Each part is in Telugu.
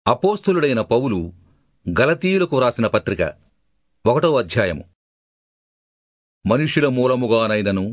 అపోస్తులుడైన పౌలు గలతీయులకు వ్రాసిన పత్రిక ఒకటో అధ్యాయము మనుష్యుల మూలముగానైనను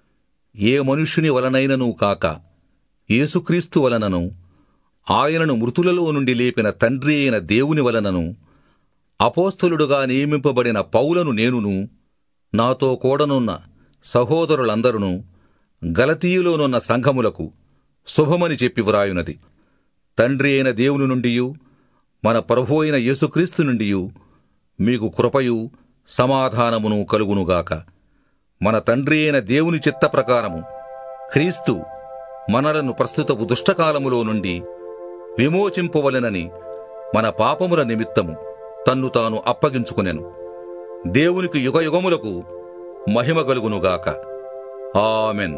ఏ మనుష్యుని వలనైనను కాక యేసుక్రీస్తు వలనను ఆయనను మృతులలో నుండి లేపిన తండ్రి అయిన దేవుని వలనను అపోస్తలుడుగా నియమింపబడిన పౌలను నేనును నాతో కూడనున్న సహోదరులందరును గలతీయులోనున్న సంఘములకు శుభమని చెప్పి వ్రాయునది తండ్రి అయిన దేవుని నుండియు మన ప్రభు అయిన యేసుక్రీస్తు నుండియు మీకు కృపయు సమాధానమును కలుగునుగాక మన తండ్రి అయిన దేవుని చిత్త ప్రకారము క్రీస్తు మనలను ప్రస్తుతపు దుష్టకాలములో నుండి విమోచింపవలెనని మన పాపముల నిమిత్తము తన్ను తాను అప్పగించుకునెను దేవునికి యుగయుగములకు మహిమ కలుగునుగాక ఆమెన్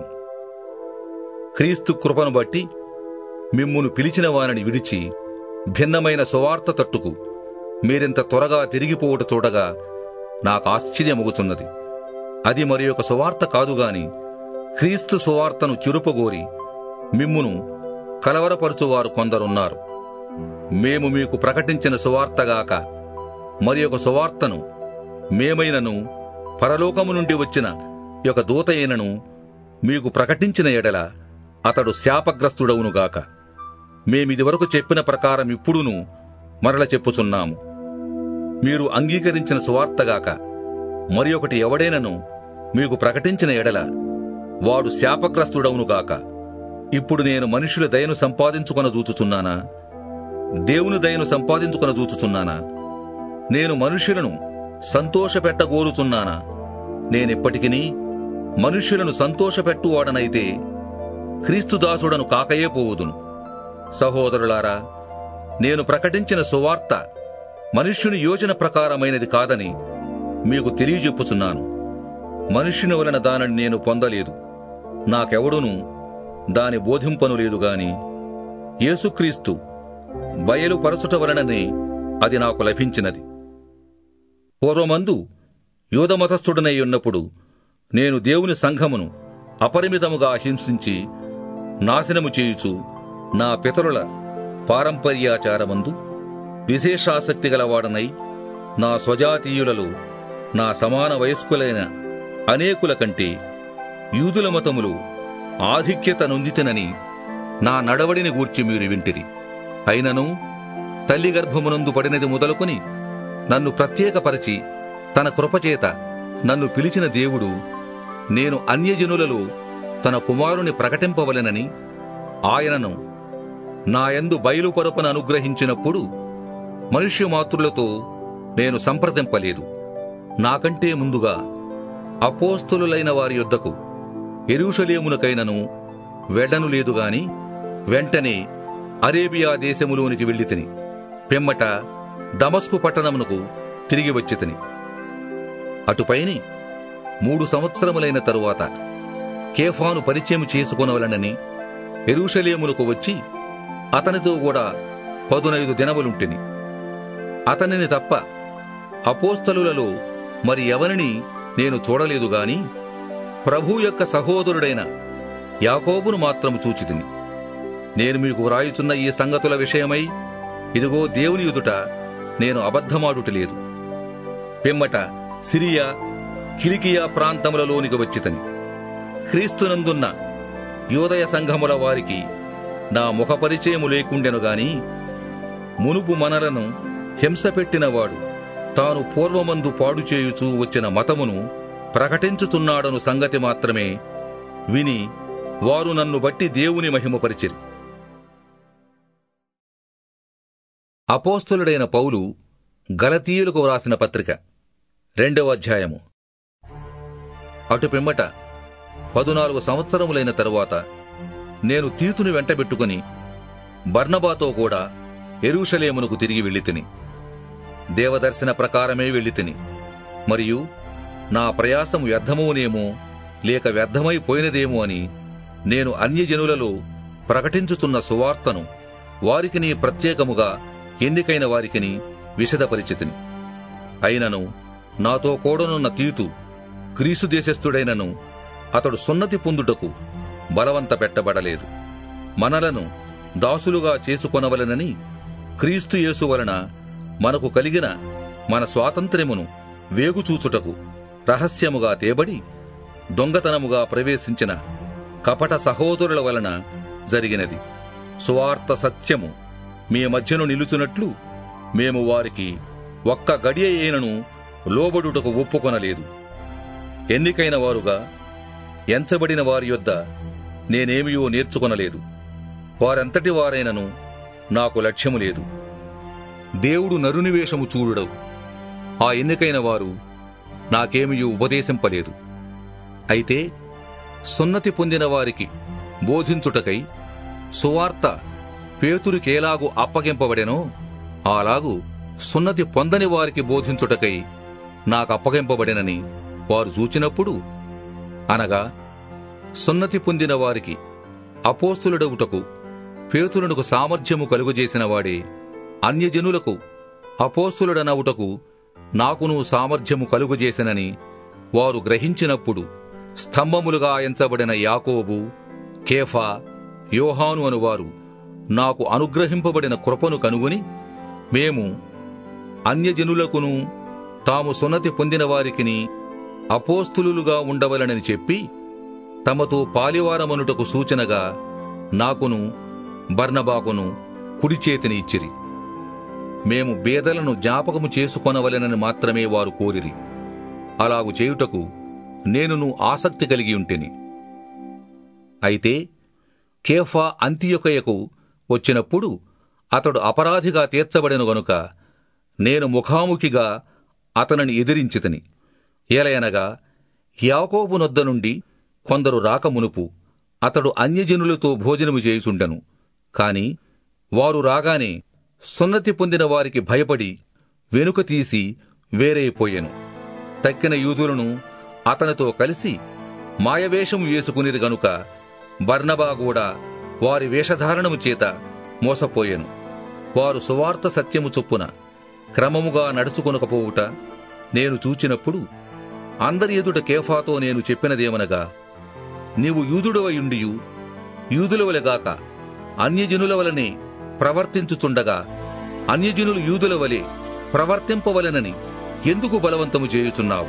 క్రీస్తు కృపను బట్టి మిమ్మును పిలిచిన వారిని విడిచి భిన్నమైన సువార్త తట్టుకు మీరింత త్వరగా తిరిగిపోవుట చూడగా నాకు ఆశ్చర్యమగుతున్నది అది మరి ఒక సువార్త కాదుగాని క్రీస్తు సువార్తను చిరుపగోరి మిమ్మును కలవరపరుచువారు కొందరున్నారు మేము మీకు ప్రకటించిన సువార్తగాక మరి ఒక సువార్తను మేమైనను పరలోకము నుండి వచ్చిన ఒక దూత అయినను మీకు ప్రకటించిన ఎడల అతడు శాపగ్రస్తుడవునుగాక మేమిదివరకు చెప్పిన ప్రకారం ఇప్పుడును మరల చెప్పుచున్నాము మీరు అంగీకరించిన సువార్తగాక మరి ఒకటి ఎవడైనను మీకు ప్రకటించిన ఎడల వాడు శాపగ్రస్తుడవునుగాక ఇప్పుడు నేను మనుషుల దయను సంపాదించుకొన చూచుచున్నానా దేవుని దయను సంపాదించుకొన చూచుచున్నానా నేను మనుషులను సంతోషపెట్టగోరుచున్నానా నేనెప్పటికినీ మనుష్యులను సంతోషపెట్టువాడనైతే క్రీస్తుదాసుడను కాకయే పోవుదును సహోదరులారా నేను ప్రకటించిన సువార్త మనుష్యుని యోచన ప్రకారమైనది కాదని మీకు తెలియజెప్పుచున్నాను మనుష్యుని వలన దానిని నేను పొందలేదు నాకెవడును దాని బోధింపను లేదు గాని యేసుక్రీస్తు బయలుపరచుట వలననే అది నాకు లభించినది పూర్వమందు యూదమతస్థుడనై ఉన్నప్పుడు నేను దేవుని సంఘమును అపరిమితముగా హింసించి నాశనము చేయుచు నా పితరుల పారంపర్యాచారమందు విశేషాసక్తి గలవాడనై నా స్వజాతీయులలో నా సమాన వయస్కులైన అనేకుల కంటే యూదుల మతములు ఆధిక్యత నొందితనని నా నడవడిని గూర్చి మీరు వింటిరి అయినను తల్లి గర్భమునందు పడినది మొదలుకొని నన్ను ప్రత్యేకపరచి తన కృపచేత నన్ను పిలిచిన దేవుడు నేను అన్యజనులలో తన కుమారుని ప్రకటింపవలెనని ఆయనను నాయందు బయలుపరపను అనుగ్రహించినప్పుడు మనుష్యమాతృలతో నేను సంప్రదింపలేదు నాకంటే ముందుగా అపోస్తులులైన వారి యొద్దకు ఎరుషలేమునకైనను వెళ్లను లేదు గాని వెంటనే అరేబియా దేశములోనికి వెళ్ళి తిని పిమ్మట దమస్కు పట్టణమునకు తిరిగి వచ్చి తిని అటుపైని మూడు సంవత్సరములైన తరువాత కేఫాను పరిచయం చేసుకొనవలనని ఎరుషలేమునకు వచ్చి అతనితో కూడా పదునైదు దినములుంటిని అతనిని తప్ప అపోస్తలులలో మరి ఎవరిని నేను చూడలేదు గాని ప్రభు యొక్క సహోదరుడైన యాకోబును మాత్రము చూచితిని నేను మీకు వ్రాయుచున్న ఈ సంగతుల విషయమై ఇదిగో దేవుని ఎదుట నేను అబద్ధమాడుటలేదు పిమ్మట సిరియా కిలికియా ప్రాంతములలోనికి వచ్చితని క్రీస్తునందున్న యోదయ సంఘముల వారికి నా ముఖపరిచయము లేకుండెను గాని మునుపు మనలను హింసపెట్టినవాడు తాను పూర్వమందు పాడుచేయుచూ వచ్చిన మతమును ప్రకటించుచున్నాడను సంగతి మాత్రమే విని వారు నన్ను బట్టి దేవుని మహిమపరిచిరి అపోస్తులుడైన పౌలు గలతీయులకు వ్రాసిన పత్రిక రెండవ అధ్యాయము అటు పిమ్మట పదునాలుగు సంవత్సరములైన తరువాత నేను తీతుని వెంటబెట్టుకుని బర్నబాతో కూడా ఎరుషలేమునకు తిరిగి వెళ్ళితిని దేవదర్శన ప్రకారమే వెళ్ళితిని మరియు నా ప్రయాసం వ్యర్థమవునేమో లేక వ్యర్థమైపోయినదేమో అని నేను అన్యజనులలో ప్రకటించుచున్న సువార్తను వారికిని ప్రత్యేకముగా ఎన్నికైన వారికిని విశదపరిచితిని అయినను నాతో కూడనున్న తీతు గ్రీసు దేశస్థుడైనను అతడు సున్నతి పొందుటకు బలవంత పెట్టబడలేదు మనలను దాసులుగా చేసుకొనవలెనని క్రీస్తు యేసు వలన మనకు కలిగిన మన స్వాతంత్ర్యమును వేగుచూచుటకు రహస్యముగా తేబడి దొంగతనముగా ప్రవేశించిన కపట సహోదరుల వలన జరిగినది సువార్త సత్యము మీ మధ్యను నిలుచున్నట్లు మేము వారికి ఒక్క గడియ అయినను లోబడుటకు ఒప్పుకొనలేదు ఎన్నికైన వారుగా ఎంచబడిన వారి యొద్ద నేనేమియో నేర్చుకొనలేదు వారంతటి వారైనను నాకు లక్ష్యము లేదు దేవుడు నరునివేషము చూడుడవు ఆ ఎన్నికైన వారు నాకేమియూ ఉపదేశింపలేదు అయితే సున్నతి పొందిన వారికి బోధించుటకై సువార్త పేతురికేలాగు అప్పగింపబడెనో అలాగు సున్నతి పొందని వారికి బోధించుటకై నాకు అప్పగింపబడెనని వారు చూచినప్పుడు అనగా సున్నతి పొందిన వారికి అపోస్తులుడవుటకు పేతురునకు సామర్థ్యము కలుగజేసిన వాడే అన్యజనులకు అపోస్తులుడనవుటకు నాకును సామర్థ్యము కలుగజేసినని వారు గ్రహించినప్పుడు స్తంభములుగా ఎంచబడిన యాకోబు కేఫా యోహాను అనువారు నాకు అనుగ్రహింపబడిన కృపను కనుగొని మేము అన్యజనులకును తాము సున్నతి పొందిన వారికిని అపోస్తులుగా ఉండవలనని చెప్పి తమతో పాలివారమనుటకు సూచనగా నాకును బర్నబాకును కుడి చేతిని ఇచ్చిరి మేము బేదలను జ్ఞాపకము చేసుకొనవలెనని మాత్రమే వారు కోరిరి అలాగు చేయుటకు నేనును ఆసక్తి కలిగి ఉంటిని అయితే కేఫా అంత్యొకయకు వచ్చినప్పుడు అతడు అపరాధిగా తీర్చబడెను గనుక నేను ముఖాముఖిగా అతనిని ఎదిరించితని ఏలయనగా యాకోబు నొద్ద నుండి కొందరు రాకమునుపు అతడు అన్యజనులతో భోజనము చేయుచుండెను కాని వారు రాగానే సున్నతి పొందిన వారికి భయపడి వెనుక తీసి వేరైపోయెను తక్కిన యూదులను అతనితో కలిసి మాయవేషము వేసుకునిరి గనుక బర్నబా కూడా వారి వేషధారణము చేత మోసపోయెను వారు సువార్త సత్యము చొప్పున క్రమముగా నడుచుకొనకపోవుట నేను చూచినప్పుడు అందరి ఎదుట కేఫాతో నేను చెప్పినదేమనగా నీవు యూదుడవయుండియు యూదుల వలెగాక అన్యజనుల వలనే ప్రవర్తించుచుండగా అన్యజనులు యూదుల వలె ప్రవర్తింపవలెనని ఎందుకు బలవంతము చేయుచున్నావు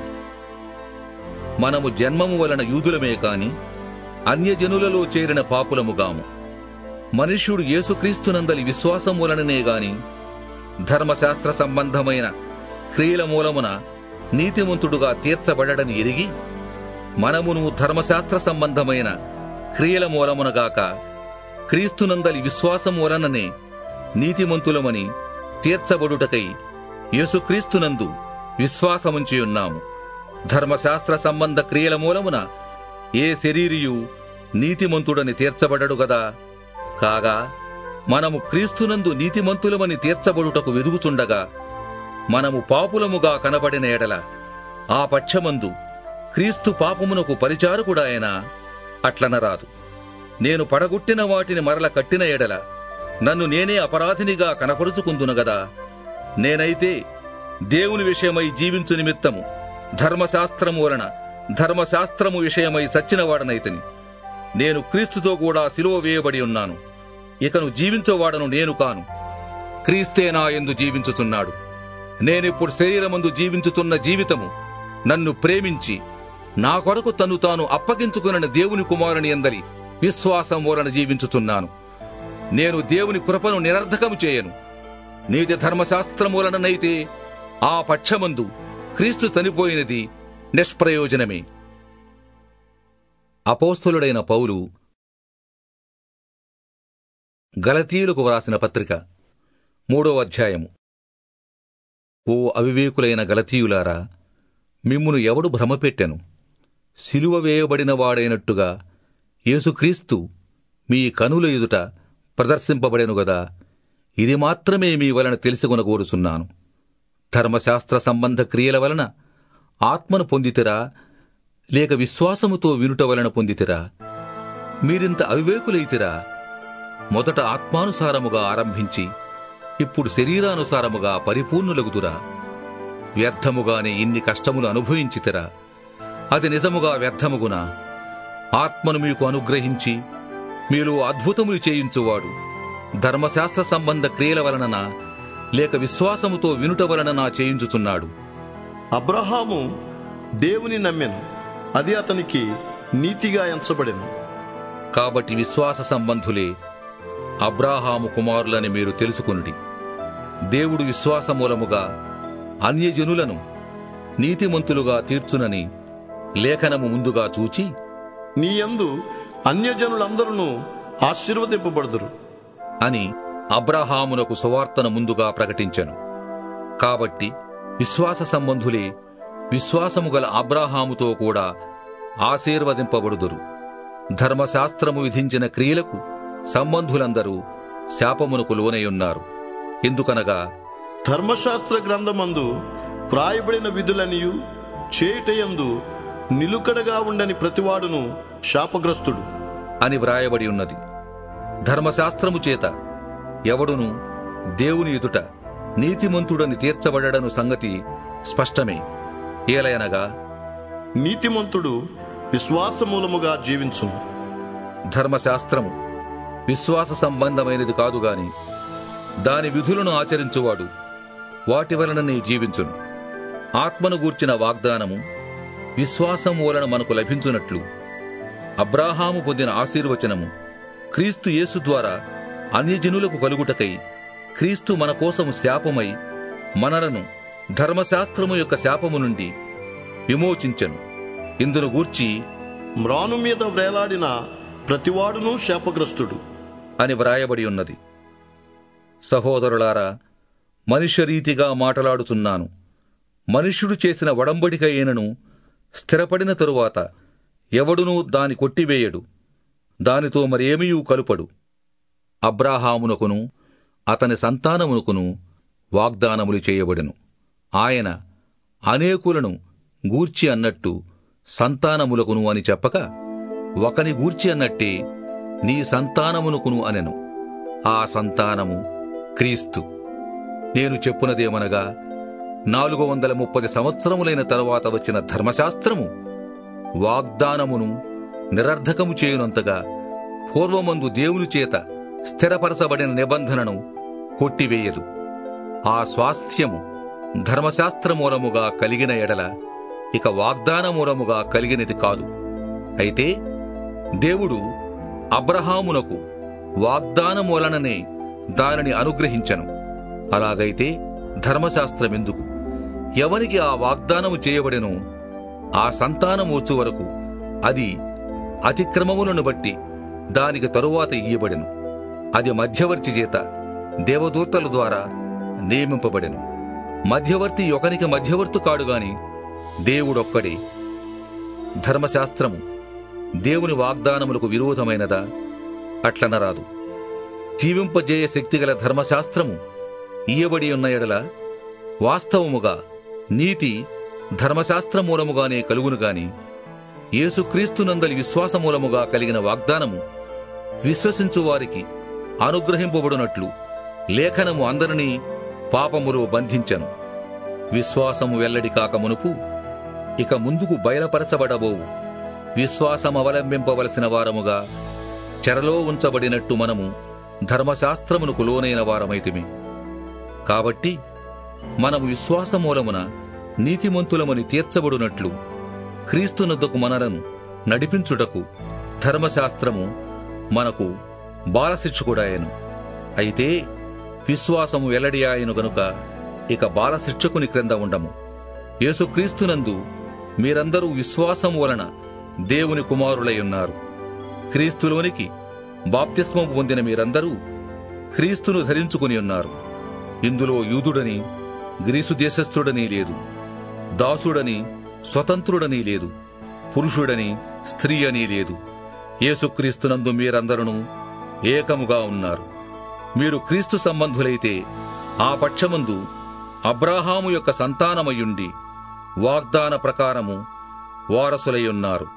మనము జన్మము వలన యూదులమే కాని అన్యజనులలో చేరిన పాపులముగాము మనుష్యుడు యేసుక్రీస్తునందలి విశ్వాసం వలననే గాని ధర్మశాస్త్ర సంబంధమైన క్రియల మూలమున నీతిమంతుడుగా తీర్చబడడని ఎరిగి మనమును ధర్మశాస్త్ర సంబంధమైన క్రియల మూలమునగాక క్రీస్తునందలి విశ్వాసం వలననే నీతిమంతులమని తీర్చబడుటకై యేసుక్రీస్తునందు విశ్వాసముంచి ఉన్నాము ధర్మశాస్త్ర సంబంధ క్రియల మూలమున ఏ శరీరియు నీతిమంతుడని తీర్చబడడు గదా కాగా మనము క్రీస్తునందు నీతిమంతులమని తీర్చబడుటకు వెదుగుచుండగా మనము పాపులముగా కనబడిన ఎడల ఆ పక్షమందు క్రీస్తు పాపమునకు పరిచారకుడాయన అట్లనరాదు నేను పడగొట్టిన వాటిని మరల కట్టిన ఎడల నన్ను నేనే అపరాధినిగా కనపరుచుకుందును గదా నేనైతే దేవుని విషయమై జీవించు నిమిత్తము ధర్మశాస్త్రము వలన ధర్మశాస్త్రము విషయమై సచ్చినవాడనైతని నేను క్రీస్తుతో కూడా సిలువ వేయబడి ఉన్నాను ఇకను జీవించేవాడను నేను కాను క్రీస్తే నా ఎందు జీవించుచున్నాడు నేనిప్పుడు శరీరమందు జీవించుతున్న జీవితము నన్ను ప్రేమించి నా కొరకు తను తాను అప్పగించుకున్న దేవుని కుమారుని ఎందలి విశ్వాసం వలన జీవించుచున్నాను నేను దేవుని కృపను నిరర్ధకము చేయను నీతి ధర్మశాస్త్రమూలననైతే ఆ పక్షమందు క్రీస్తు చనిపోయినది నిష్ప్రయోజనమే అపోస్తులుడైన పౌలు గలతీయులకు వ్రాసిన పత్రిక మూడో అధ్యాయము ఓ అవివేకులైన గలతీయులారా మిమ్మును ఎవడు భ్రమపెట్టెను సిలువ వేయబడిన వాడైనట్టుగా యేసుక్రీస్తు మీ కనుల ఎదుట ప్రదర్శింపబడెను గదా ఇది మాత్రమే మీ వలన తెలుసుకొనగోరుచున్నాను ధర్మశాస్త్ర సంబంధ క్రియల వలన ఆత్మను పొందితిరా లేక విశ్వాసముతో వినుట వలన పొందితిరా మీరింత అవివేకులైతిరా మొదట ఆత్మానుసారముగా ఆరంభించి ఇప్పుడు శరీరానుసారముగా పరిపూర్ణులగుతురా వ్యర్థముగానే ఇన్ని కష్టములు అనుభవించితిరా అది నిజముగా వ్యర్థముగునా ఆత్మను మీకు అనుగ్రహించి మీలో అద్భుతములు చేయించువాడు ధర్మశాస్త్ర సంబంధ క్రియల వలననా లేక విశ్వాసముతో వినుట వలననా చేయించుచున్నాడు అబ్రహాము దేవుని నమ్మెను అది అతనికి నీతిగా ఎంచబడెను కాబట్టి విశ్వాస సంబంధులే అబ్రాహాము కుమారులని మీరు తెలుసుకొనుడి దేవుడు విశ్వాస మూలముగా అన్యజనులను నీతిమంతులుగా తీర్చునని లేఖనము ముందుగా చూచి నీ యందు అన్యజనులందరూ ఆశీర్వదింపబడుదురు అని అబ్రహామునకు సువార్తను ముందుగా ప్రకటించెను కాబట్టి విశ్వాస సంబంధులే విశ్వాసము గల అబ్రాహాముతో కూడా ఆశీర్వదింపబడుదురు ధర్మశాస్త్రము విధించిన క్రియలకు సంబంధులందరూ శాపమునకు లోనయున్నారు ఎందుకనగా ధర్మశాస్త్ర గ్రంథమందు వ్రాయబడిన విధులనియు చేయుటయందు నిలుకడగా ఉండని ప్రతివాడును శాపగ్రస్తుడు అని వ్రాయబడి ఉన్నది ధర్మశాస్త్రము చేత ఎవడును దేవుని ఎదుట నీతిమంతుడని తీర్చబడను సంగతి స్పష్టమే ఏలయనగా నీతిమంతుడు విశ్వాసమూలముగా జీవించును ధర్మశాస్త్రము విశ్వాస సంబంధమైనది కాదుగాని దాని విధులను ఆచరించువాడు వాటి వలననే జీవించును ఆత్మను గూర్చిన వాగ్దానము విశ్వాసం వలన మనకు లభించున్నట్లు అబ్రాహాము పొందిన ఆశీర్వచనము క్రీస్తు యేసు ద్వారా అన్యజనులకు కలుగుటకై క్రీస్తు మన కోసము శాపమై మనలను ధర్మశాస్త్రము యొక్క శాపము నుండి విమోచించెను ఇందును గూర్చి మ్రాను మీద వ్రేలాడిన ప్రతివాడును శాపగ్రస్తుడు అని వ్రాయబడి ఉన్నది సహోదరులారా మనుష్యరీతిగా మాటలాడుతున్నాను మనుష్యుడు చేసిన వడంబడిక అయినను స్థిరపడిన తరువాత ఎవడునూ దాని కొట్టివేయడు దానితో మరేమీయూ కలుపడు అబ్రాహామునకును అతని సంతానమునకును వాగ్దానములు చేయబడెను ఆయన అనేకులను గూర్చి అన్నట్టు సంతానములకును అని చెప్పక ఒకని గూర్చి అన్నట్టే నీ సంతానమునకును అనెను ఆ సంతానము క్రీస్తు నేను చెప్పునదేమనగా నాలుగు వందల ముప్పది సంవత్సరములైన తరువాత వచ్చిన ధర్మశాస్త్రము వాగ్దానమును నిరర్ధకము చేయునంతగా పూర్వమందు దేవుని చేత స్థిరపరచబడిన నిబంధనను కొట్టివేయదు ఆ స్వాస్థ్యము ధర్మశాస్త్ర మూలముగా కలిగిన ఎడల ఇక వాగ్దాన మూలముగా కలిగినది కాదు అయితే దేవుడు అబ్రహామునకు వాగ్దానం వలననే దానిని అనుగ్రహించను అలాగైతే ధర్మశాస్త్రమెందుకు ఎవనికి ఆ వాగ్దానము చేయబడెనో ఆ సంతానం వచ్చు వరకు అది అతిక్రమములను బట్టి దానికి తరువాత ఇయ్యబడెను అది మధ్యవర్తి చేత దేవదూతల ద్వారా నియమింపబడెను మధ్యవర్తి ఒకనికి మధ్యవర్తి కాడుగాని దేవుడొక్కడే ధర్మశాస్త్రము దేవుని వాగ్దానములకు విరోధమైనదా అట్లనరాదు జీవింపజేయ శక్తిగల ధర్మశాస్త్రము ఇయ్యబడి ఉన్న ఎడల వాస్తవముగా నీతి ధర్మశాస్త్ర మూలముగానే కలుగును గాని యేసుక్రీస్తునందలి విశ్వాసమూలముగా కలిగిన వాగ్దానము విశ్వసించు వారికి అనుగ్రహింపబడినట్లు లేఖనము అందరినీ పాపములో బంధించను విశ్వాసము వెల్లడి కాక మునుపు ఇక ముందుకు బయలుపరచబడబోవు విశ్వాసమవలంబింపవలసిన వారముగా చెరలో ఉంచబడినట్టు మనము ధర్మశాస్త్రమునకు లోనైన వారమైతిమి కాబట్టి మనము విశ్వాసమూలమున నీతిమంతులమని తీర్చబడునట్లు క్రీస్తునద్దకు మనలను నడిపించుటకు ధర్మశాస్త్రము మనకు బాలశిక్షకుడాయను అయితే విశ్వాసము వెల్లడి ఆయను గనుక ఇక బాలశిక్షకుని క్రింద ఉండము యేసుక్రీస్తునందు మీరందరూ విశ్వాసము వలన దేవుని కుమారులై ఉన్నారు క్రీస్తులోనికి బాప్తిస్మము పొందిన మీరందరూ క్రీస్తును ధరించుకుని ఉన్నారు ఇందులో యూదుడని గ్రీసు దేశస్థుడని లేదు దాసుడని స్వతంత్రుడని లేదు పురుషుడని స్త్రీ అని లేదు యేసుక్రీస్తునందు మీరందరూ ఏకముగా ఉన్నారు మీరు క్రీస్తు సంబంధులైతే ఆ పక్షమందు అబ్రాహాము యొక్క సంతానమయుండి వాగ్దాన ప్రకారము వారసులై ఉన్నారు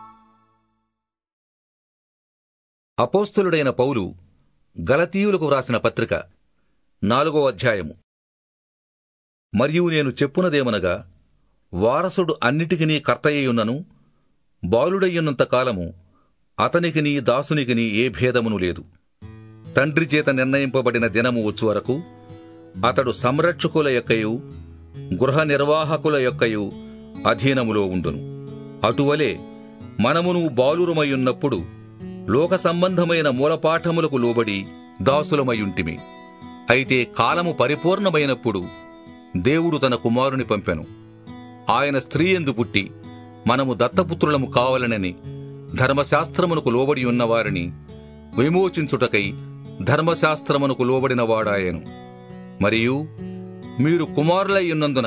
అపోస్తులుడైన పౌలు గలతీయులకు వ్రాసిన పత్రిక నాలుగో అధ్యాయము మరియు నేను చెప్పునదేమనగా వారసుడు అన్నిటికినీ కర్తయ్యున్నను బాలుడయ్యున్నంత కాలము అతనికిని దాసునికిని ఏ భేదమును లేదు తండ్రి చేత నిర్ణయింపబడిన దినము వచ్చు వరకు అతడు సంరక్షకుల యొక్కయు గృహ నిర్వాహకుల యొక్కయు అధీనములో ఉండును అటువలే మనమును బాలురమయున్నప్పుడు లోక సంబంధమైన మూలపాఠములకు లోబడి దాసులమయుంటిమి అయితే కాలము పరిపూర్ణమైనప్పుడు దేవుడు తన కుమారుని పంపెను ఆయన స్త్రీ ఎందు పుట్టి మనము దత్తపుత్రులము కావాలనని ధర్మశాస్త్రమునకు లోబడి ఉన్నవారిని విమోచించుటకై ధర్మశాస్త్రమునకు లోబడిన వాడాయను మరియు మీరు కుమారులై ఉన్నందున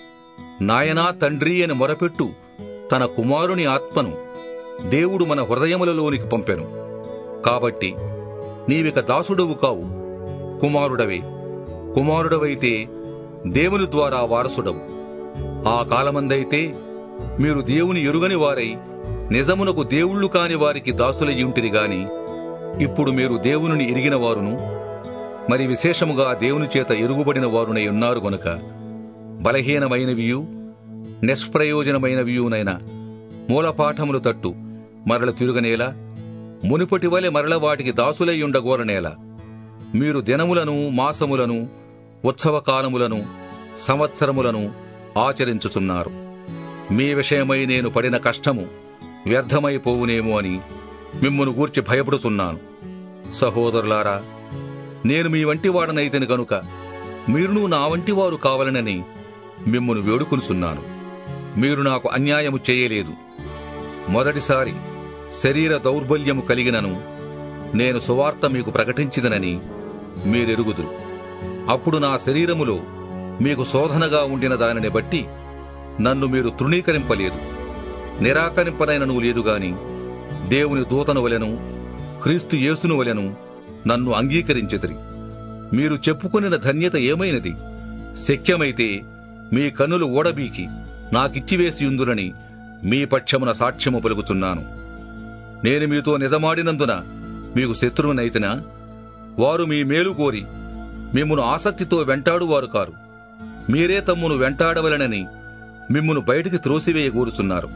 నాయనా తండ్రి అని మొరపెట్టు తన కుమారుని ఆత్మను దేవుడు మన హృదయములలోనికి పంపెను కాబట్టి నీవిక దాసుడవు కావు కుమారుడవే కుమారుడవైతే దేవుని ద్వారా వారసుడవు ఆ కాలమందైతే మీరు దేవుని ఎరుగని వారై నిజమునకు దేవుళ్ళు కాని వారికి దాసులయ్యుంటిరి గాని ఇప్పుడు మీరు దేవునిని ఎరిగిన వారును మరి విశేషముగా దేవుని చేత ఎరుగుబడిన వారునై ఉన్నారు గనుక బలహీనమైనవియు నిష్ప్రయోజనమైనవియునైన మూలపాఠములు తట్టు మరల తిరుగనేలా మునుపటి వలె మరల వాటికి దాసులై ఉండగోరనేలా మీరు దినములను మాసములను ఉత్సవ కాలములను సంవత్సరములను ఆచరించుచున్నారు మీ విషయమై నేను పడిన కష్టము వ్యర్థమైపోవునేమో అని మిమ్మును గూర్చి భయపడుచున్నాను సహోదరులారా నేను మీ వంటి వాడనైతేను గనుక మీరును నా వంటి వారు కావాలనని మిమ్మును వేడుకొనుచున్నాను మీరు నాకు అన్యాయము చేయలేదు మొదటిసారి శరీర దౌర్బల్యము కలిగినను నేను సువార్త మీకు ప్రకటించిదనని మీరెరుగుదురు అప్పుడు నా శరీరములో మీకు శోధనగా ఉండిన దానిని బట్టి నన్ను మీరు తృణీకరింపలేదు నిరాకరింపనైనను లేదు గాని దేవుని దూతను వలెను క్రీస్తు యేసును వలెను నన్ను అంగీకరించితిరి మీరు చెప్పుకొనిన ధన్యత ఏమైనది శక్యమైతే మీ కన్నులు ఓడబీకి నాకిచ్చివేసి ఉందురని మీ పక్షమున సాక్ష్యము పలుకుచున్నాను నేను మీతో నిజమాడినందున మీకు శత్రువునైతినా వారు మీ మేలు కోరి మిమ్మును ఆసక్తితో వెంటాడువారు కారు మీరే తమ్మును వెంటాడవలనని మిమ్మును బయటికి త్రోసివేయగోరుచున్నారు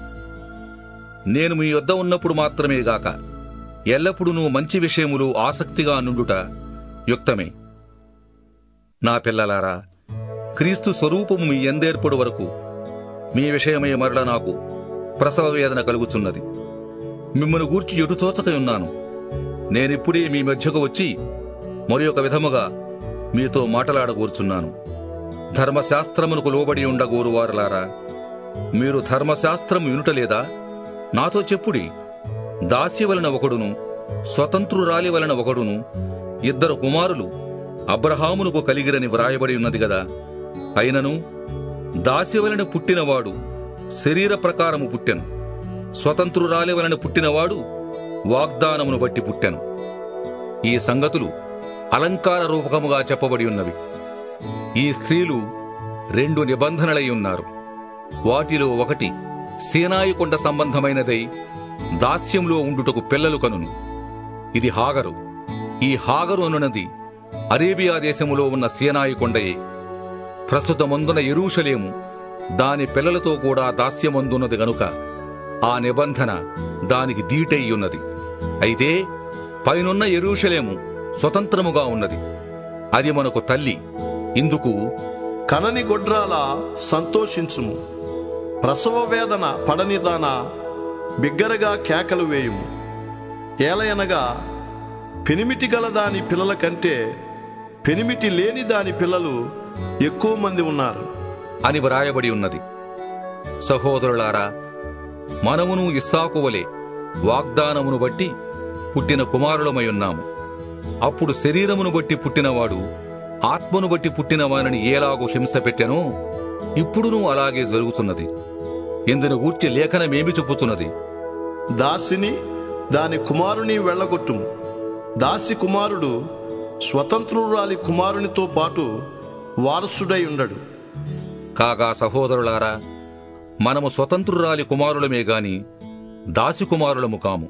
నేను మీ యొద్ద ఉన్నప్పుడు మాత్రమే గాక ఎల్లప్పుడూ మంచి విషయములు ఆసక్తిగా నుండుట యుక్తమే నా పిల్లలారా క్రీస్తు స్వరూపము మీ ఎందేర్పడు వరకు మీ విషయమై మరల నాకు ప్రసవ వేదన కలుగుచున్నది మిమ్మల్ని గూర్చి ఎటు తోచకయున్నాను నేనిప్పుడే మీ మధ్యకు వచ్చి మరి ఒక విధముగా మీతో మాటలాడగోరుచున్నాను ధర్మశాస్త్రమునకు లోబడి ఉండగోరువారులారా మీరు ధర్మశాస్త్రము వినుటలేదా నాతో చెప్పుడి దాసి వలన ఒకడును స్వతంత్రురాలి వలన ఒకడును ఇద్దరు కుమారులు అబ్రహామునకు కలిగిరని వ్రాయబడి ఉన్నది గదా అయినను దాసి వలన పుట్టినవాడు శరీర ప్రకారము పుట్టెను స్వతంత్రురాలి వలన పుట్టినవాడు వాగ్దానమును బట్టి పుట్టెను ఈ సంగతులు అలంకార రూపకముగా చెప్పబడి ఉన్నవి ఈ స్త్రీలు రెండు నిబంధనలై ఉన్నారు వాటిలో ఒకటి సీనాయి కొండ సంబంధమైనదై దాస్యంలో ఉండుటకు పిల్లలు కనును ఇది హాగరు ఈ హాగరు అనున్నది అరేబియా దేశములో ఉన్న సీనాయి కొండయే ప్రస్తుతమందున ఎరూషలేము దాని పిల్లలతో కూడా దాస్యమందున్నది గనుక ఆ నిబంధన దానికి దీటై ఉన్నది అయితే పైనున్న ఎరూషలేము స్వతంత్రముగా ఉన్నది అది మనకు తల్లి ఇందుకు కనని గొడ్రాల సంతోషించుము ప్రసవ వేదన పడనిదాన బిగ్గరగా కేకలు వేయుము ఏలయనగా పెనిమిటి గల దాని పిల్లల కంటే పెనిమిటి లేని దాని పిల్లలు ఎక్కువ మంది ఉన్నారు అని వ్రాయబడి ఉన్నది సహోదరులారా మనమును ఇస్సాకు వలె వాగ్దానమును బట్టి పుట్టిన కుమారులమై ఉన్నాము అప్పుడు శరీరమును బట్టి పుట్టినవాడు ఆత్మను బట్టి పుట్టిన వానిని ఏలాగో హింస పెట్టెనో ఇప్పుడునూ అలాగే జరుగుతున్నది ఇందును గూర్చి లేఖనమేమి చెప్పుతున్నది దాసిని దాని కుమారుని వెళ్ళగొట్టుము దాసి కుమారుడు స్వతంత్రురాలి కుమారునితో పాటు వారసుడై ఉండడు కాగా సహోదరులారా మనము స్వతంత్రురాలి కుమారులమే గాని దాసి కుమారులము కాము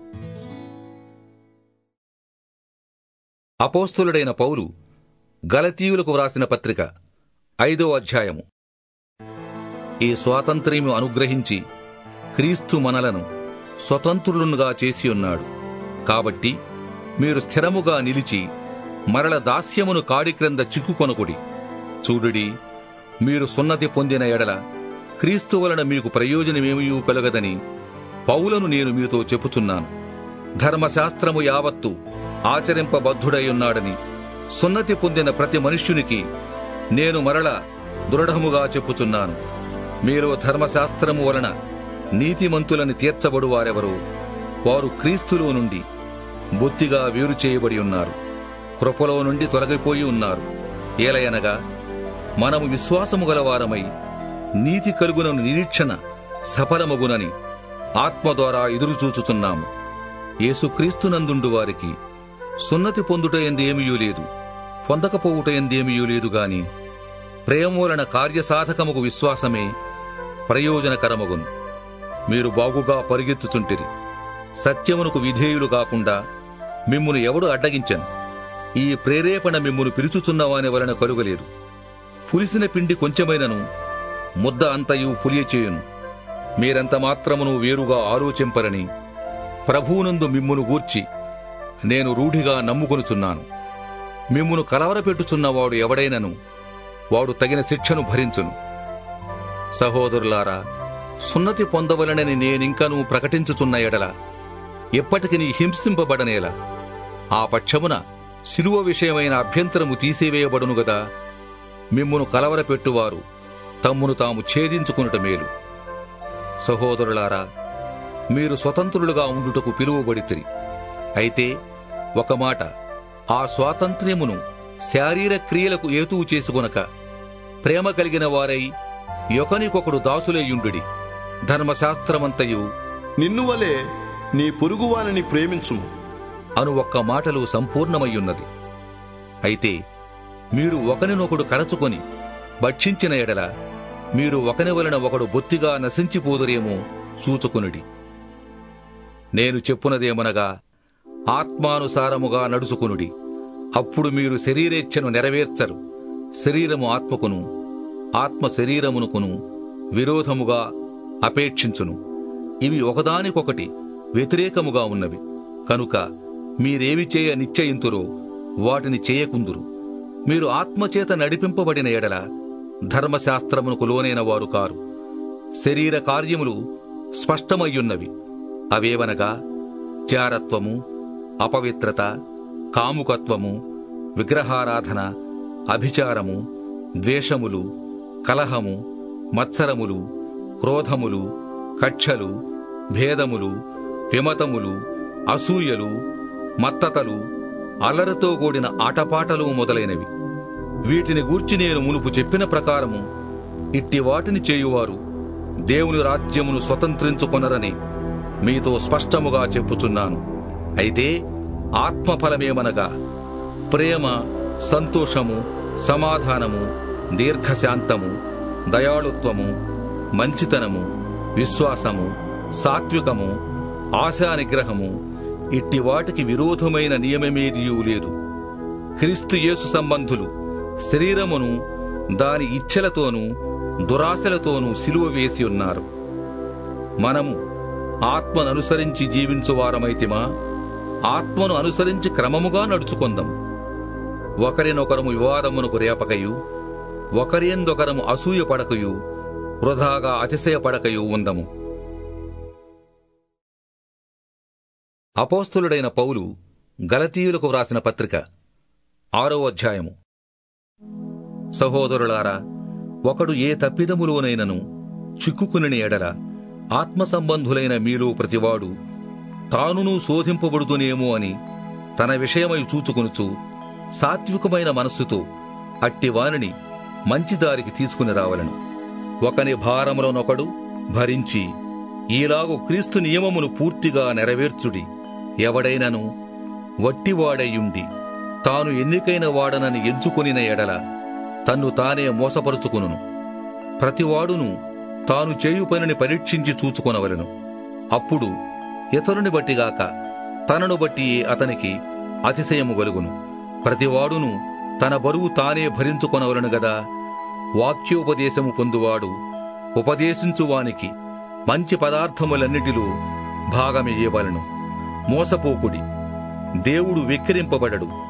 అపోస్తులుడైన పౌలు గలతీయులకు వ్రాసిన పత్రిక ఐదో అధ్యాయము ఈ స్వాతంత్ర్యము అనుగ్రహించి క్రీస్తు మనలను స్వతంత్రులుగా చేసి ఉన్నాడు కాబట్టి మీరు స్థిరముగా నిలిచి మరల దాస్యమును కాడి క్రింద చిక్కుకొనకుడి చూడుడి మీరు సున్నతి పొందిన ఎడల క్రీస్తు వలన మీకు ప్రయోజనమేమీ కలగదని పౌలను నేను మీతో చెప్పుచున్నాను ధర్మశాస్త్రము యావత్తు ఆచరింపబద్ధుడై సున్నతి పొందిన ప్రతి మనుష్యునికి నేను మరల దృఢముగా చెప్పుచున్నాను మీరు ధర్మశాస్త్రము వలన నీతిమంతులని తీర్చబడువారెవరో వారు క్రీస్తులో నుండి బొత్తిగా వేరు చేయబడి ఉన్నారు కృపలో నుండి తొలగిపోయి ఉన్నారు ఏలయనగా మనము విశ్వాసము గలవారమై నీతి కలుగునను నిరీక్షణ సఫలమగునని ఆత్మ ద్వారా ఎదురుచూచుచున్నాము యేసుక్రీస్తునందుండు వారికి సున్నతి పొందుట ఎందేమియూ లేదు పొందకపోవుట ఎందేమియూ లేదు గాని ప్రేమ వలన కార్యసాధకముకు విశ్వాసమే ప్రయోజనకరమగును మీరు బాగుగా పరిగెత్తుచుంటిరి సత్యమునకు విధేయులు కాకుండా మిమ్మును ఎవడు అడ్డగించను ఈ ప్రేరేపణ మిమ్మును పిలుచుచున్నవాని వలన కలుగలేదు పులిసిన పిండి కొంచెమైనను ముద్ద అంతయు పులియచేయును మీరెంత మాత్రమును వేరుగా ఆలోచింపరని ప్రభువునందు మిమ్మును గూర్చి నేను రూఢిగా నమ్ముకొనుచున్నాను మిమ్మును కలవరపెట్టుచున్నవాడు ఎవడైనను వాడు తగిన శిక్షను భరించును సహోదరులారా సున్నతి పొందవలనని నేనింకనూ ప్రకటించుచున్న ఎడల ఎప్పటికి నీ హింసింపబడనేలా ఆ పక్షమున శిలువ విషయమైన అభ్యంతరము తీసివేయబడును గదా మిమ్మును కలవరపెట్టువారు తమ్మును తాము ఛేదించుకునుట మేలు సహోదరులారా మీరు స్వతంత్రులుగా ఉండుటకు పిలువబడితిరి అయితే ఒక మాట ఆ స్వాతంత్ర్యమును శారీర క్రియలకు ఏతువు చేసుకొనక ప్రేమ కలిగిన వారై ఒకనికొకడు దాసులేయుండుడి ధర్మశాస్త్రమంతయు నిన్ను వలె నీ పొరుగువానిని ప్రేమించుము అను ఒక్క మాటలు సంపూర్ణమయ్యున్నది అయితే మీరు ఒకనినొకడు కరచుకొని భక్షించిన ఎడల మీరు ఒకని వలన ఒకడు బొత్తిగా నశించిపోదురేమో చూచుకొనుడి నేను చెప్పునదేమనగా ఆత్మానుసారముగా నడుచుకునుడి అప్పుడు మీరు శరీరేచ్ఛను నెరవేర్చరు శరీరము ఆత్మకును ఆత్మ శరీరమునకును విరోధముగా అపేక్షించును ఇవి ఒకదానికొకటి వ్యతిరేకముగా ఉన్నవి కనుక మీరేవి చేయ నిశ్చయింతురో వాటిని చేయకుందురు మీరు ఆత్మచేత నడిపింపబడిన ఎడల ధర్మశాస్త్రమునకు లోనైన వారు కారు శరీర కార్యములు స్పష్టమయ్యున్నవి అవేవనగా జారత్వము అపవిత్రత కాముకత్వము విగ్రహారాధన అభిచారము ద్వేషములు కలహము మత్సరములు క్రోధములు కక్షలు భేదములు విమతములు అసూయలు మత్తతలు అల్లరితో కూడిన ఆటపాటలు మొదలైనవి వీటిని గూర్చి నేను మునుపు చెప్పిన ప్రకారము ఇట్టి వాటిని చేయువారు దేవుని రాజ్యమును స్వతంత్రించుకొనరని మీతో స్పష్టముగా చెప్పుచున్నాను అయితే ఆత్మఫలమేమనగా ప్రేమ సంతోషము సమాధానము దీర్ఘశాంతము దయాళుత్వము మంచితనము విశ్వాసము సాత్వికము ఆశానిగ్రహము ఇట్టి వాటికి విరోధమైన నియమమేదియూ లేదు క్రీస్తు యేసు సంబంధులు శరీరమును దాని ఇచ్ఛలతోనూ దురాశలతోనూ సిలువ వేసి ఉన్నారు మనము ఆత్మను అనుసరించి జీవించువారమైతిమా ఆత్మను అనుసరించి క్రమముగా నడుచుకొందం ఒకరినొకరము వివాదమునకు రేపకయు ఒకరియందొకరము అసూయ పడకయు వృధాగా అతిశయపడకయు ఉందము అపోస్తులుడైన పౌలు గలతీయులకు వ్రాసిన పత్రిక ఆరో అధ్యాయము సహోదరులారా ఒకడు ఏ తప్పిదములోనైనను చిక్కుకుని ఎడల ఆత్మ సంబంధులైన మీలో ప్రతివాడు తానును శోధింపబడుతునేమో అని తన విషయమై చూచుకొనుచు సాత్వికమైన మనస్సుతో అట్టి వానిని మంచి దారికి తీసుకుని రావలను ఒకని భారములనొకడు భరించి ఈలాగు క్రీస్తు నియమమును పూర్తిగా నెరవేర్చుడి ఎవడైనను వట్టివాడయుండి తాను ఎన్నికైన వాడనని ఎంచుకొనిన ఎడల తన్ను తానే మోసపరుచుకును ప్రతివాడును తాను చేయు పనిని పరీక్షించి చూచుకొనవలెను అప్పుడు ఇతరుని బట్టిగాక తనను బట్టి అతనికి అతిశయము గలుగును ప్రతివాడును తన బరువు తానే భరించుకొనవలను గదా వాక్యోపదేశము పొందువాడు ఉపదేశించువానికి మంచి పదార్థములన్నిటిలో భాగమియ్యవలను మోసపోకుడి దేవుడు వెక్కిరింపబడడు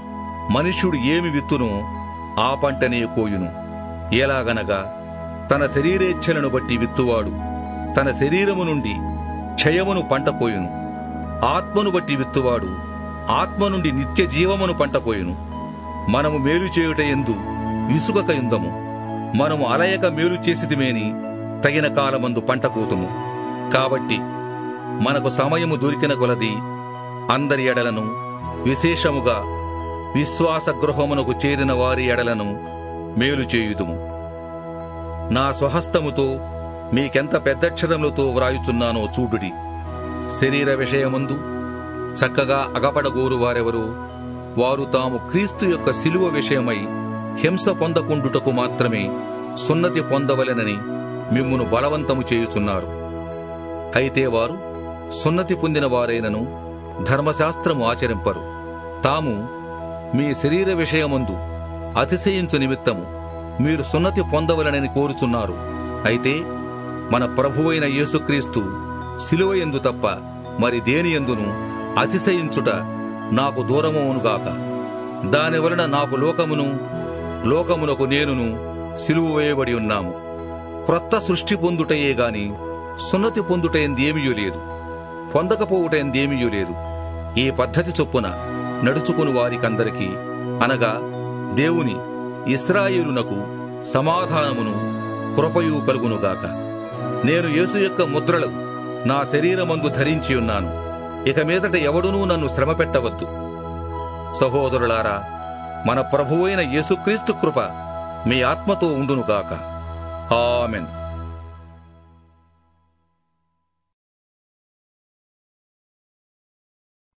మనుష్యుడు ఏమి విత్తునో ఆ పంటనే కోయును ఎలాగనగా తన శరీరేచ్ఛలను బట్టి విత్తువాడు తన శరీరము నుండి క్షయమును పంట కోయును ఆత్మను బట్టి విత్తువాడు ఆత్మ నుండి నిత్య జీవమును పంట కోయును మనము మేలు చేయుట ఎందు విసుగక యుందము మనము అలయక మేలు చేసితిమేని తగిన కాలమందు పంట కోతుము కాబట్టి మనకు సమయము దొరికిన కొలది అందరి ఎడలను విశేషముగా విశ్వాస గృహమునకు చేరిన వారి ఎడలను మేలు చేయుదుము నా స్వహస్తముతో మీకెంత పెద్దక్షరములతో వ్రాయుచున్నానో చూడుడి శరీర విషయమందు చక్కగా అగపడగోరు వారెవరో వారు తాము క్రీస్తు యొక్క శిలువ విషయమై హింస పొందకుండుటకు మాత్రమే సున్నతి పొందవలెనని మిమ్మును బలవంతము చేయుచున్నారు అయితే వారు సున్నతి పొందిన వారైనను ధర్మశాస్త్రము ఆచరింపరు తాము మీ శరీర విషయమందు అతిశయించు నిమిత్తము మీరు సున్నతి పొందవలనని కోరుచున్నారు అయితే మన ప్రభువైన యేసుక్రీస్తు శిలువ ఎందు తప్ప మరి దేని ఎందును అతిశయించుట నాకు దూరమవునుగాక దాని వలన నాకు లోకమును లోకమునకు నేనును సిలువ వేయబడి ఉన్నాము క్రొత్త సృష్టి పొందుటయే గాని సున్నతి పొందుటేందేమియూ లేదు పొందకపోవుటేందేమియూ లేదు ఈ పద్ధతి చొప్పున నడుచుకుని వారికందరికీ అనగా దేవుని ఇస్రాయేలునకు సమాధానమును కృపయు కలుగునుగాక నేను యేసు యొక్క ముద్రలు నా శరీరమందు ధరించి ఉన్నాను ఇక మీదట ఎవడునూ నన్ను శ్రమ పెట్టవద్దు సహోదరులారా మన ప్రభువైన యేసుక్రీస్తు కృప మీ ఆత్మతో ఉండునుగాక ఆమెన్